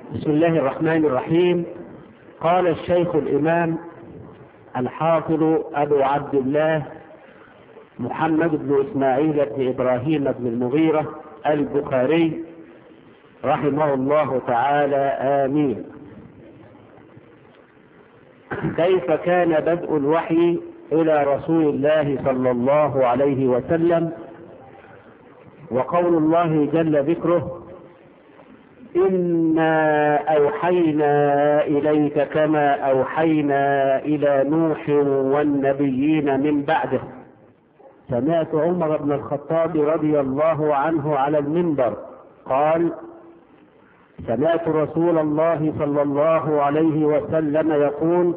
بسم الله الرحمن الرحيم قال الشيخ الإمام الحافظ أبو عبد الله محمد بن إسماعيل بن إبراهيم بن المغيرة البخاري رحمه الله تعالى آمين كيف كان بدء الوحي إلى رسول الله صلى الله عليه وسلم وقول الله جل ذكره إنا أوحينا إليك كما أوحينا إلى نوح والنبيين من بعده سمعت عمر بن الخطاب رضي الله عنه على المنبر قال سمعت رسول الله صلى الله عليه وسلم يقول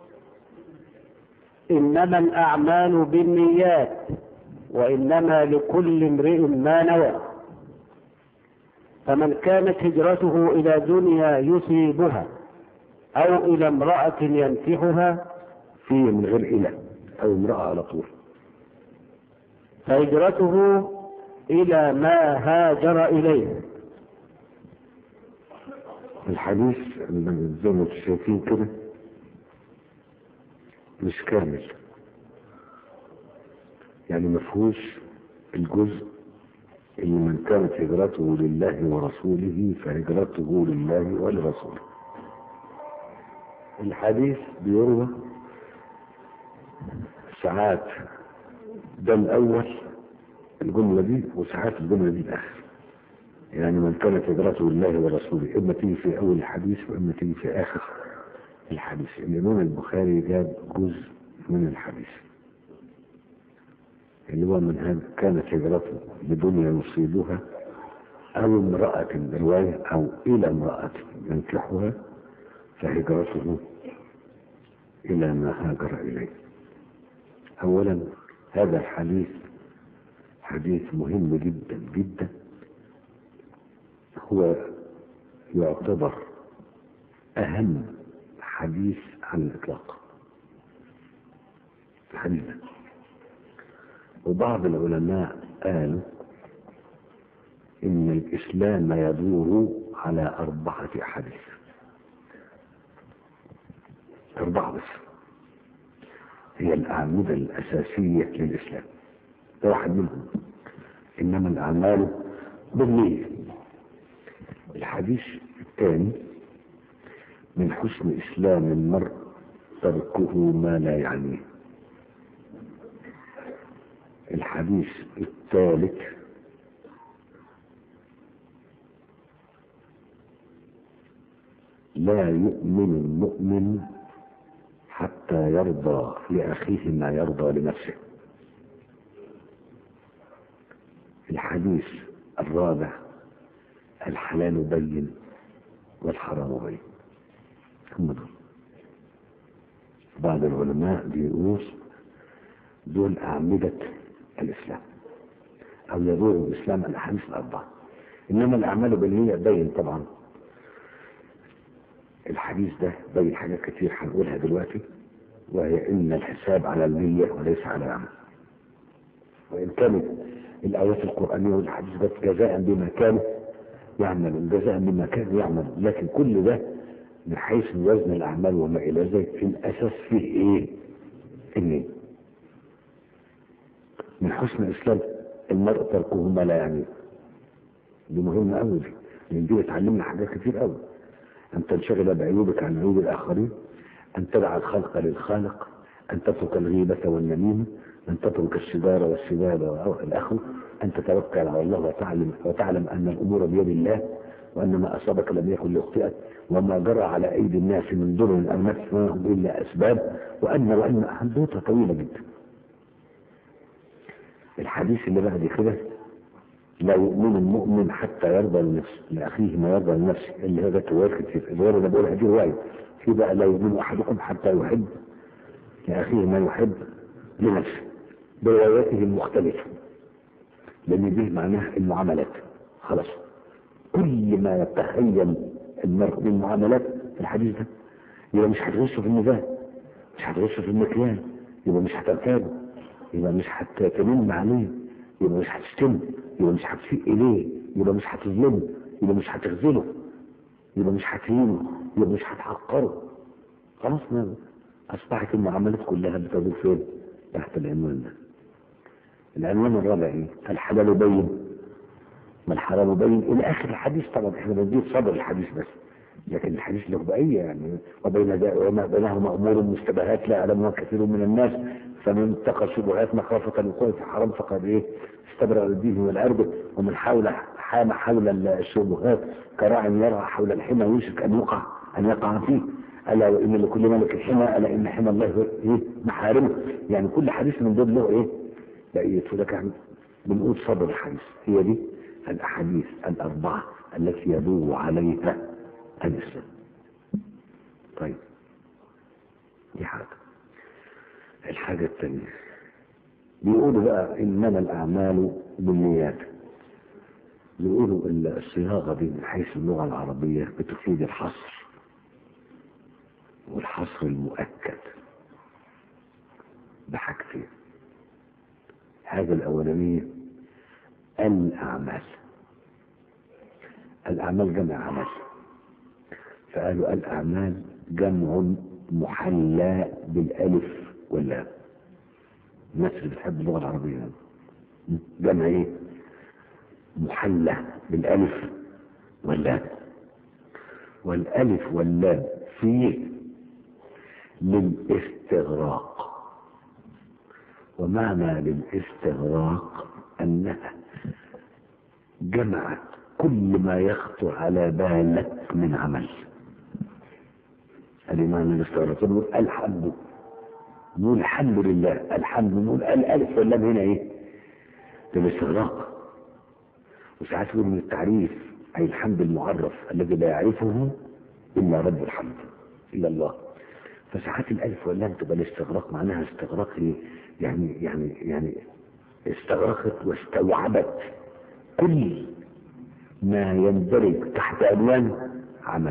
إنما الأعمال بالنيات وإنما لكل امرئ ما نوى فمن كانت هجرته إلى دنيا يصيبها أو إلى امرأة ينكحها في من غير إله أو امرأة على طول فهجرته إلى ما هاجر إليه الحديث زي ما انتم شايفين كده مش كامل يعني ما فيهوش الجزء اللي من كانت هجرته لله ورسوله فهجرته لله ولرسوله الحديث بيروى ساعات ده الأول الجملة دي وساعات الجملة دي الآخر يعني من كانت هجرته لله ورسوله إما تيجي في أول الحديث وإما تيجي في آخر الحديث الإمام البخاري جاب جزء من الحديث اللي هو من هذا كانت هجرته لدنيا يصيبها أو امرأة برواية أو إلى امرأة ينكحها فهجرته إلى ما هاجر إليه أولا هذا الحديث حديث مهم جدا جدا هو يعتبر أهم حديث على الإطلاق الحديث ده وبعض العلماء قالوا إن الإسلام يدور على أربعة أحاديث أربعة بس هي الأعمدة الأساسية للإسلام ده واحد منهم إنما الأعمال بالنية الحديث الثاني من حسن إسلام المرء تركه ما لا يعنيه الحديث الثالث لا يؤمن المؤمن حتى يرضى لأخيه ما يرضى لنفسه الحديث الرابع الحلال بين والحرام بين هم دول بعض العلماء بيقول دول أعمدة الإسلام أو يدور الإسلام على الأحاديث الأربعة إنما الأعمال بالنية باين طبعا الحديث ده باين حاجات كتير هنقولها دلوقتي وهي إن الحساب على النية وليس على العمل وإن كانت الآيات القرآنية والحديث ده جزاء بما كانوا يعمل جزاء بما كانوا يعمل لكن كل ده من حيث وزن الأعمال وما إلى ذلك في الأساس فيه إيه؟ النية من حسن اسلام المرء تركه ما لا يعني دي مهمة قوي دي لان دي بتعلمنا حاجات كتير قوي ان تنشغل بعيوبك عن عيوب الاخرين ان تدع الخلق للخالق ان تترك الغيبة والنميمة ان تترك السجارة والسبابة والاخر ان تتوكل على الله وتعلم وتعلم ان الامور بيد الله وان ما اصابك لم يكن ليخطئك وما جرى على ايدي الناس من ضر او نفس ما هم الا اسباب وان وان حدوته طويلة جدا الحديث اللي بعد كده لا يؤمن المؤمن حتى يرضى لنفسه لأخيه ما يرضى لنفسه اللي هي جت روايات كتير الرواية اللي بقولها دي رواية في بقى لا يؤمن أحدكم حتى يحب لأخيه ما يحب لنفسه برواياته المختلفة لأن دي معناها المعاملات خلاص كل ما يتخيل المرء من معاملات في الحديث ده يبقى مش هتغشه في الميزان مش هتغشه في المكيال يبقى مش هتركبه يبقى مش هتتمم عليه يبقى مش هتشتمه يبقى مش هتسيء اليه يبقى مش هتظلمه يبقى مش هتخذله يبقى مش هتهينه يبقى مش هتحقره خلاص ما اصبحت المعاملات كلها بتدور فين تحت العنوان ده العنوان الرابع ايه الحلال بين ما الحرام بين الى اخر الحديث طبعا احنا بندير صدر الحديث بس لكن الحديث له بقيه يعني وبين ذا- وما بينهما امور مشتبهات لا يعلمها كثير من الناس فمن اتقى شبهات مخافه الوقوع في حرام فقد ايه استبرأ لدينه والعرض ومن حول حام حول الشبهات كراع يرعى حول الحمى يوشك ان يقع ان يقع فيه الا وان لكل ملك حمى الا ان حمى الله ايه محارمه يعني كل حديث من دول له ايه بقيته لك يعني بنقول صدر الحديث هي دي الاحاديث الاربعه التي يدور عليها الاسلام طيب دي حاجه الحاجه الثانيه بيقولوا بقى انما الاعمال بالنيات بيقولوا الصياغه دي من حيث اللغه العربيه بتفيد الحصر والحصر المؤكد بحاجتين الحاجة الأولانية الأعمال الأعمال جمع عمل فقالوا الأعمال جمع محلى بالألف واللام الناس اللي بتحب اللغة العربية جمع إيه؟ محلى بالألف واللام والألف واللام فيه للاستغراق ومعنى للاستغراق أنها جمعت كل ما يخطر على بالك من عمل هذه معنى الاستغراق نقول الحمد نقول الحمد لله الحمد نقول الألف واللام هنا إيه؟ للاستغراق وساعات يقول من التعريف أي الحمد المعرف الذي لا يعرفه إلا رب الحمد إلا الله فساعات الألف واللام تبقى الاستغراق معناها استغراق إيه؟ يعني يعني يعني استغرقت واستوعبت كل ما يندرج تحت عنوان عمل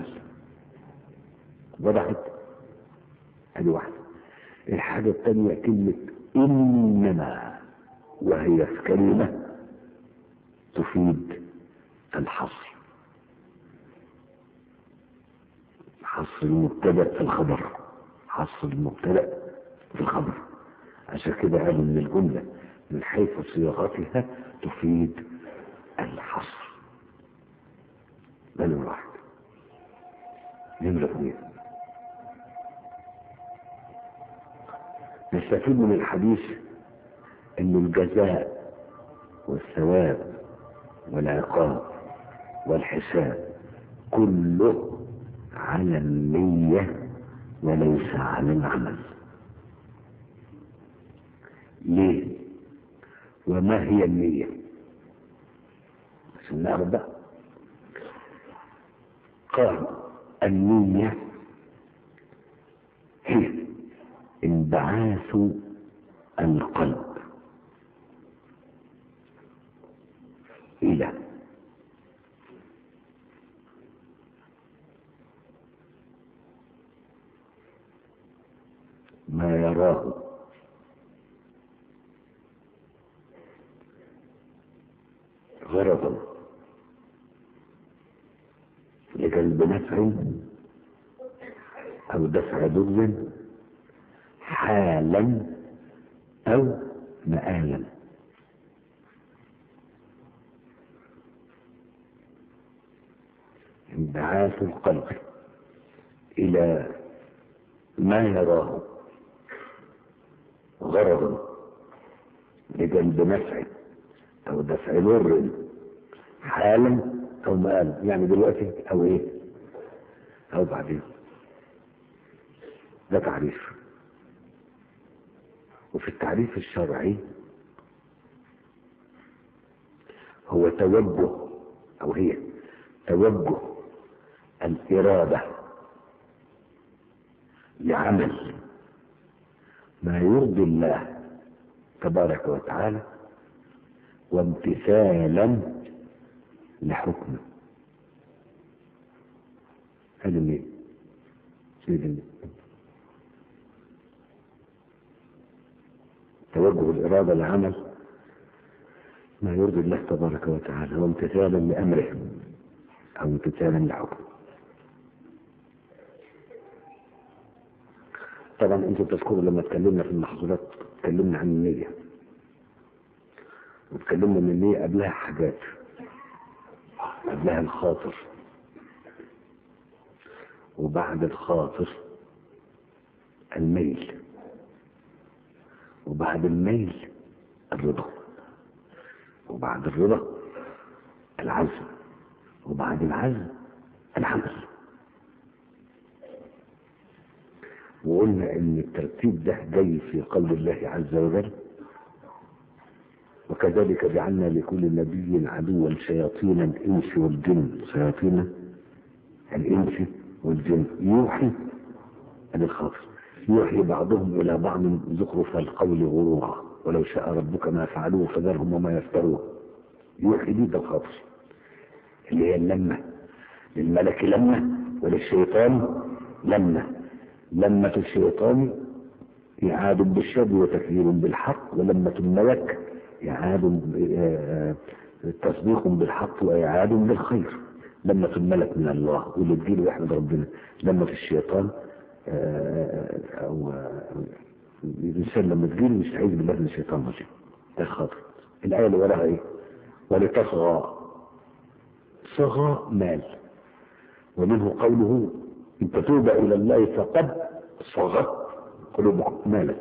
وضحت ادي واحده الحاجه الثانيه كلمه انما وهي في كلمه تفيد الحصر حصر المبتدا في الخبر حصر المبتدا في الخبر عشان كده قالوا ان الجمله من حيث صياغتها تفيد الحصر ده نمرة واحد نمرة اثنين نستفيد من الحديث ان الجزاء والثواب والعقاب والحساب كله على النية وليس على العمل ليه وما هي النية عشان نعرف بقى قال النية هي انبعاث القلب إلى ما يراه غرضا لجلب نفع أو دفع ضر حالا أو مآلا انبعاث القلب إلى ما يراه غرضا لجلب نفع أو دفع ضر حالا أو مآلا يعني دلوقتي أو إيه أو بعدين ده تعريف وفي التعريف الشرعي هو توجه أو هي توجه الإرادة لعمل ما يرضي الله تبارك وتعالى وامتثالا لحكمه هذا مين سيدنا توجه الإرادة لعمل ما يرضي الله تبارك وتعالى وامتثالا لأمره أو امتثالا لحكمه طبعا انتوا تذكروا لما اتكلمنا في المحظورات اتكلمنا عن النية واتكلمنا ان النية قبلها حاجات قبلها الخاطر وبعد الخاطر الميل وبعد الميل الرضا وبعد الرضا العزم وبعد العزم العمل وقلنا ان الترتيب ده جاي في قول الله عز وجل وكذلك جعلنا لكل نبي عدوا شياطين الانس والجن شياطين الانس والجن يوحي عن الخاطر يوحي بعضهم الى بعض زخرف القول غرورا ولو شاء ربك ما فعلوه فذرهم وما يفترون يوحي دي ده الخاطر اللي هي اللمه للملك لمه وللشيطان لمه لمة الشيطان إعاد بالشر وتكذيب بالحق ولمة الملك إعاد تصديق بالحق وإعاد بالخير لمة الملك من الله واللي تجيله يحمد ربنا لمة الشيطان أو الإنسان لما تجيله يستعيذ بالله من الشيطان الرجيم ده خاطر الآية اللي وراها إيه؟ ولتصغى صغى مال ومنه قوله إن تتوب إلى الله فقد صغت قلوبكم مالت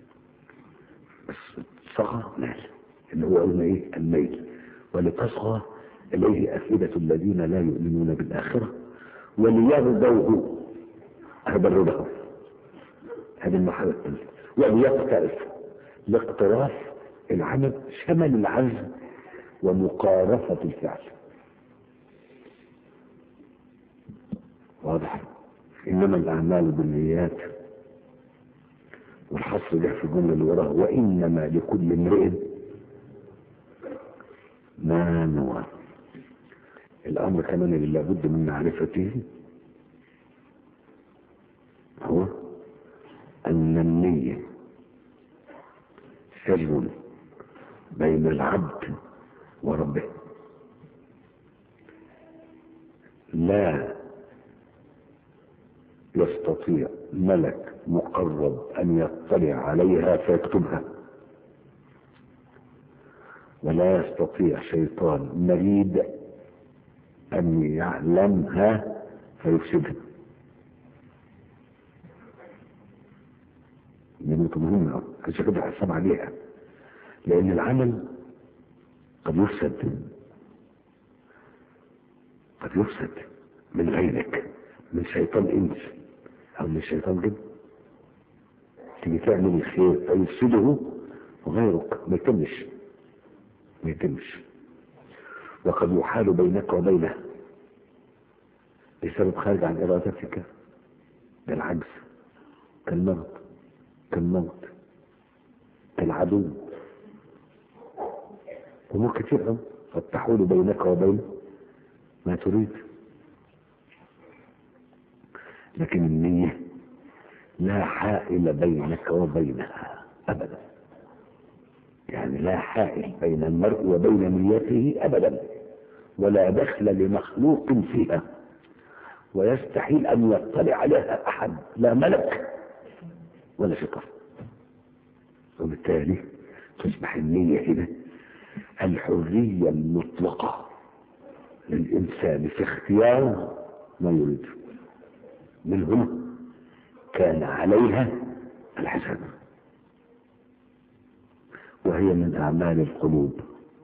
بس صغى مال اللي هو قلنا إيه الميل ولتصغى إليه أفئدة الذين لا يؤمنون بالآخرة وليرضوه هذا الرضا هذه المرحلة الثانية وليقترف لاقتراف العمل شمل العزم ومقارفة الفعل واضح إنما الأعمال بالنيات والحصر ده في الجملة اللي وراها وإنما لكل امرئ ما نوى الأمر كمان اللي لابد من معرفته هو أن النية سر بين العبد وربه لا يستطيع ملك مقرب أن يطلع عليها فيكتبها ولا يستطيع شيطان مريد أن يعلمها فيفسدها دي نقطة مهمة أوي عشان كده حساب عليها لأن العمل قد يفسد قد يفسد من غيرك من شيطان انس او من شيطان جن تيجي تعمل الخير فيفسده غيرك ما يتمش ما يتمش وقد يحال بينك وبينه بسبب خارج عن ارادتك بالعجز كالمرض كالموت كالعدو امور كتير قوي قد تحول بينك وبين ما تريد لكن النية لا حائل بينك وبينها أبدا يعني لا حائل بين المرء وبين نيته أبدا ولا دخل لمخلوق فيها ويستحيل أن يطلع عليها أحد لا ملك ولا شيطان وبالتالي تصبح النية هنا الحرية المطلقة للإنسان في اختيار ما يريده من هنا كان عليها الحسن وهي من أعمال القلوب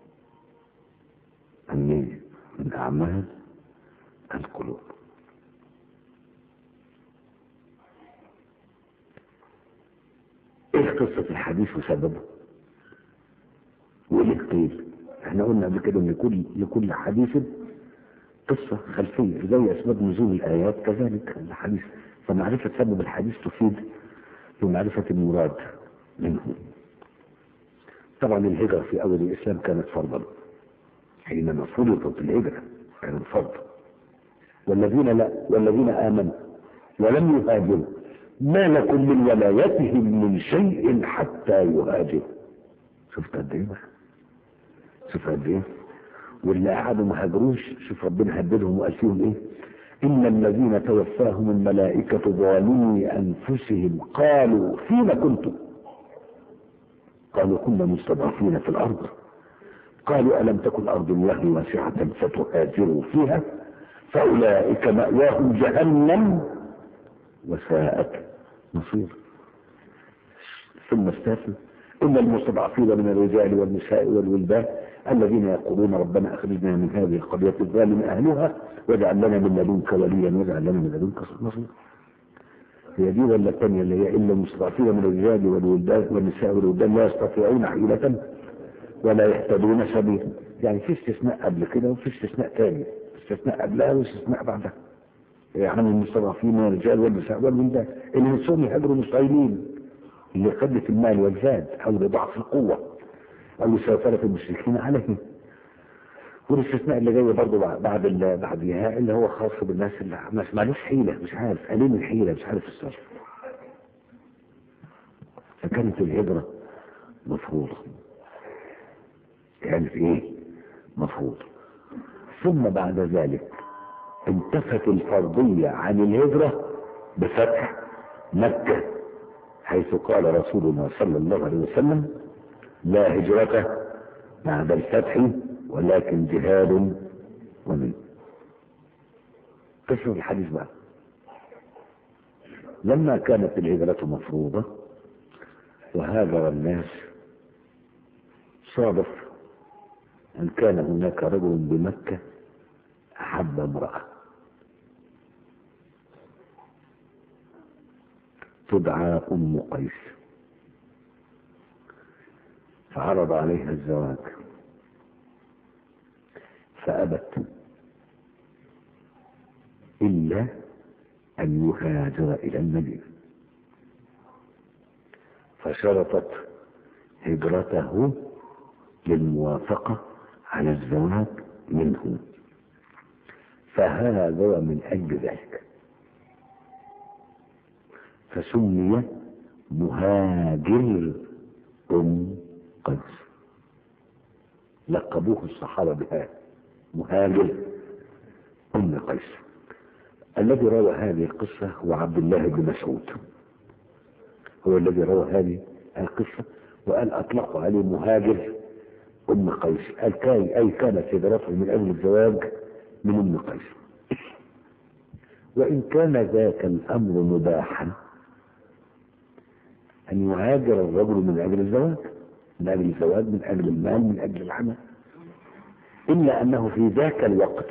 النية من أعمال القلوب ايه قصة الحديث وسببه وايه قيل احنا قلنا قبل كده ان لكل لكل حديث قصة خلفية زي أسباب نزول الآيات كذلك الحديث فمعرفة سبب الحديث تفيد بمعرفة المراد منه طبعا الهجرة في أول الإسلام كانت فرضا حينما فرضت الهجرة كانت فرض والذين لا والذين آمنوا ولم يهاجروا ما لكم من ولايتهم من شيء حتى يهاجروا شفت قد ايه شوف قد ايه واللي قعدوا ما هاجروش شوف ربنا هددهم وقال فيهم ايه إن الذين توفاهم الملائكة ظالمي أنفسهم قالوا فيما كنتم قالوا كنا مستضعفين في الأرض قالوا ألم تكن أرض الله واسعة فتهاجروا فيها فأولئك مأواهم جهنم وساءت مصير ثم استثنى إن المستضعفين من الرجال والنساء والولدان الذين يقولون ربنا أخرجنا من هذه القرية الظالم أهلها واجعل لنا من لدنك وليا واجعل لنا من لدنك نصيرا هي دي ولا الثانية اللي هي إلا المستضعفين من الرجال والولدان والنساء والولدان لا يستطيعون حيلة ولا يهتدون سبيلا يعني في استثناء قبل كده وفي استثناء ثاني استثناء قبلها واستثناء بعدها يعني المستضعفين من الرجال والنساء والولدان اللي نفسهم يهاجروا مستعينين لقلة المال والزاد أو لضعف القوة أو لسيطرة المشركين عليهم والاستثناء اللي جاي برضه بعد ال بعدها اللي هو خاص بالناس اللي مش معلوش حيلة مش عارف قليل الحيلة مش عارف الصرف فكانت الهجرة مفروضة كانت ايه مفروضة ثم بعد ذلك انتفت الفرضية عن الهجرة بفتح مكة حيث قال رسولنا صلى الله عليه وسلم لا هجرة بعد الفتح ولكن جهاد ومن قسم الحديث بقى لما كانت الهجرة مفروضة وهاجر الناس صادف أن كان هناك رجل بمكة أحب امرأة تدعى أم قيس فعرض عليها الزواج فأبت إلا أن يهاجر إلى المدينة فشرطت هجرته للموافقة على الزواج منه فهاجر من أجل ذلك فسمي مهاجر أم قيس لقبوه الصحابة بهذا مهاجر أم قيس الذي روى هذه القصة هو عبد الله بن مسعود هو الذي روى هذه القصة وقال أطلقوا عليه مهاجر أم قيس قال كاي أي كانت هجرته من أجل الزواج من أم قيس وإن كان ذاك الأمر مباحا أن يهاجر الرجل من أجل الزواج من أجل الزواج من أجل المال من أجل العمل إلا أنه في ذاك الوقت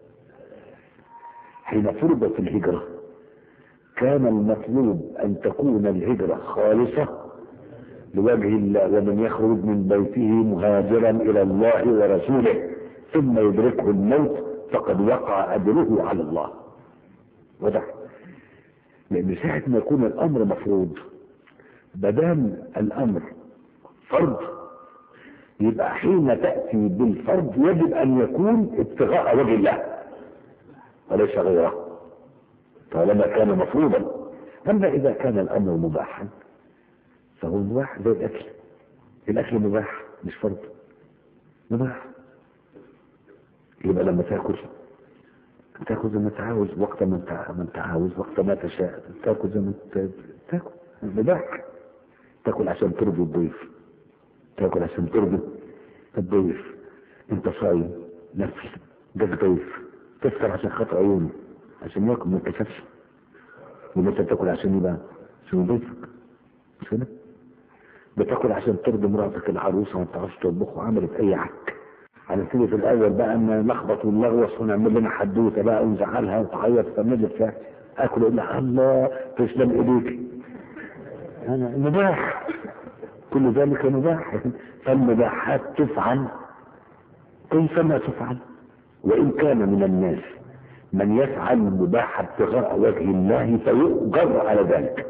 حين فرضت الهجرة كان المطلوب أن تكون الهجرة خالصة لوجه الله ومن يخرج من بيته مهاجرا إلى الله ورسوله ثم يدركه الموت فقد وقع أجره على الله وضح لأن ساعة ما يكون الأمر مفروض بدام الأمر فرض يبقى حين تأتي بالفرض يجب أن يكون ابتغاء وجه الله وليس غيره طالما كان مفروضا أما إذا كان الأمر مباحا فهو مباح زي الأكل الأكل مباح مش فرض مباح يبقى لما تاكل تاكل زي ما انت عاوز وقت ما انت ما انت عاوز وقت ما تشاء تاكل زي ما انت تاكل مباح تاكل عشان ترضي الضيف تاكل عشان ترضي الضيف انت صايم نفس جاك ضيف تفطر عشان خاطر عيونه عشان ياكل ما يتكسفش ولا انت بتاكل عشان يبقى عشان ضيفك مش كده بتاكل عشان ترضي مراتك العروسه ما بتعرفش تطبخ وعملت اي عك هنبتدي في الاول بقى ان نلخبط ونلغوص ونعمل لنا حدوته بقى ونزعلها وتعيط فنجد فيها اكل اقول لها الله تسلم ايديك انا مباح كل ذلك مباح فالمباحات تفعل كيفما تفعل وان كان من الناس من يفعل المباح ابتغاء وجه الله فيؤجر على ذلك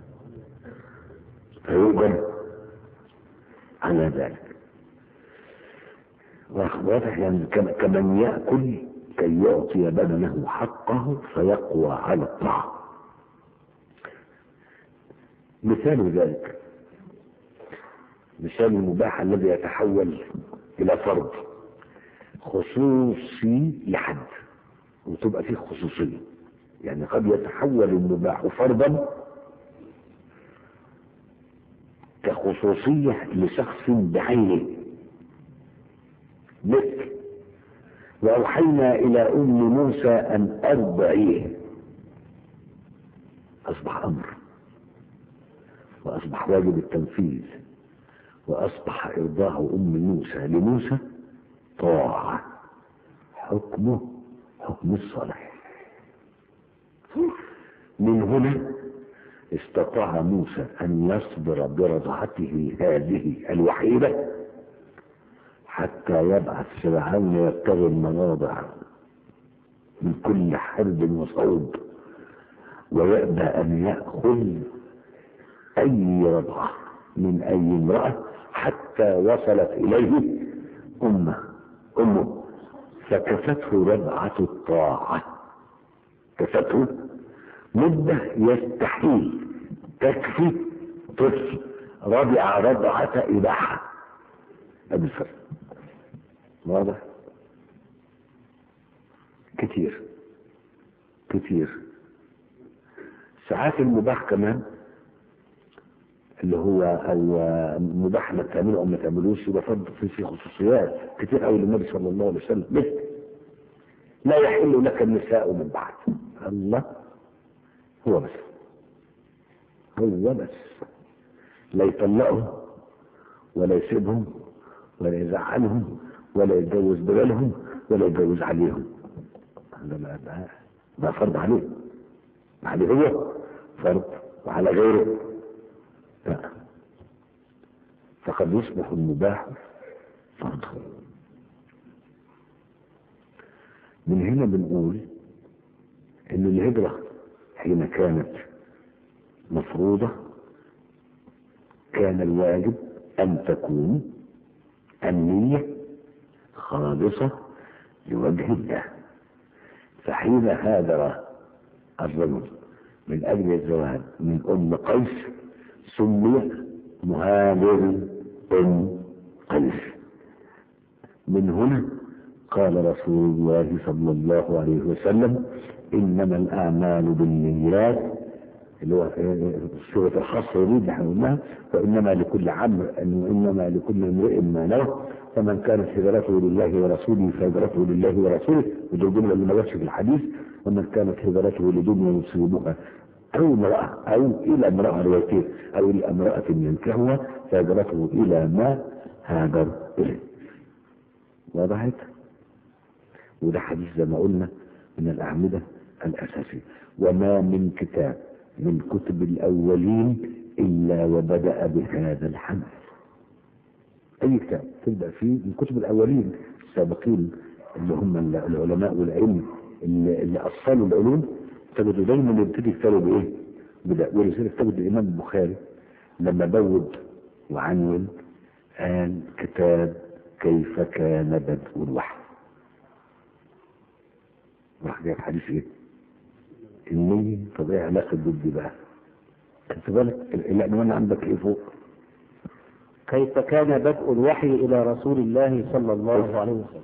فيؤجر على ذلك واضح يعني كمن يأكل كي يعطي بدنه حقه فيقوى على الطعام مثال ذلك مثال المباح الذي يتحول إلى فرض خصوصي لحد وتبقى فيه خصوصية يعني قد يتحول المباح فرضا كخصوصية لشخص بعينه مثل وأوحينا إلى أم موسى أن أرضعيه أصبح أمر وأصبح واجب التنفيذ وأصبح إرضاع أم موسى لموسى طاعة حكمه حكم الصالح من هنا استطاع موسى أن يصبر برضعته هذه الوحيدة حتى يبعث فرعون يبتغي المواضع من كل حرب وصوب ويأبى أن يأخذ أي رضعة من أي امرأة حتى وصلت إليه أمه أمه فكفته رضعة الطاعة كفته مدة يستحيل تكفي طفل رضع رضعة إباحة أبي الفرق واضح كتير كتير ساعات المباح كمان اللي هو او مباح انك تعمله او ما تعملوش يبقى فرض في في خصوصيات كتير قوي للنبي صلى الله عليه وسلم مثل لا يحل لك النساء من بعد الله هو بس هو بس لا يطلقهم ولا يسيبهم ولا يزعلهم ولا يتجوز بغيرهم ولا يتجوز عليهم هذا ما ده ده فرض عليه عليه هو فرض وعلى غيره لا فقد يصبح المباح فرضا من هنا بنقول ان الهجرة حين كانت مفروضة كان الواجب ان تكون النية خالصة لوجه الله فحين هاجر الرجل من أجل الزواج من أم قيس سمي مهاجر أم قيس من هنا قال رسول الله صلى الله عليه وسلم إنما الأعمال بالنيات اللي هو سورة الحصر دي اللي احنا قلناها وإنما لكل عمر وإنما لكل امرئ ما نوى فمن كانت هجرته لله ورسوله فهجرته لله ورسوله ودي الجملة اللي ما جاتش في الحديث ومن كانت هجرته لدنيا يصيبها أو امرأة أو إلى امرأة روايتين أو إلى امرأة ينكحها فهجرته إلى ما هاجر إليه وضحت وده حديث زي ما قلنا من الأعمدة الأساسية وما من كتاب من كتب الأولين إلا وبدأ بهذا الحدث أي كتاب تبدأ فيه من كتب الأولين السابقين اللي هم العلماء والعلم اللي, اللي أصلوا العلوم تجدوا دايما يبتدي كتابه بإيه؟ بدأ ولذلك تجد الإمام البخاري لما بود وعنون قال كتاب كيف كان بدء الوحي راح جايب حديث ايه؟ النية طب ايه علاقة ضد بقى؟ خدت بالك العنوان عندك ايه فوق؟ كيف كان بدء الوحي إلى رسول الله صلى الله عليه وسلم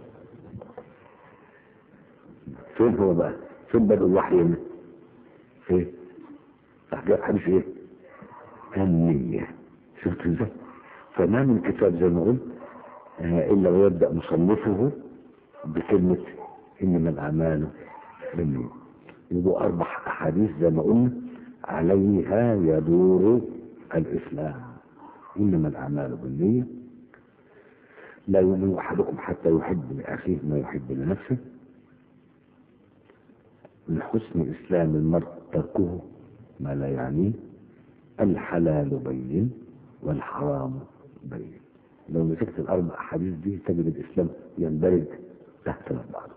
فين هو بقى؟ فين بدء الوحي هنا؟ فين؟ راح جايب حديث ايه؟ النية شفت ازاي؟ فما من كتاب زي ما قلت آه الا ويبدأ مصنفه بكلمة انما الاعمال بالنية يبقوا اربع احاديث زي ما قلنا عليها يدور الاسلام انما الاعمال بالنية لا يؤمن احدكم حتى يحب لاخيه ما يحب لنفسه من حسن اسلام المرء تركه ما لا يعنيه الحلال بين والحرام بين لو مسكت الاربع احاديث دي تجد الاسلام يندرج تحت بعض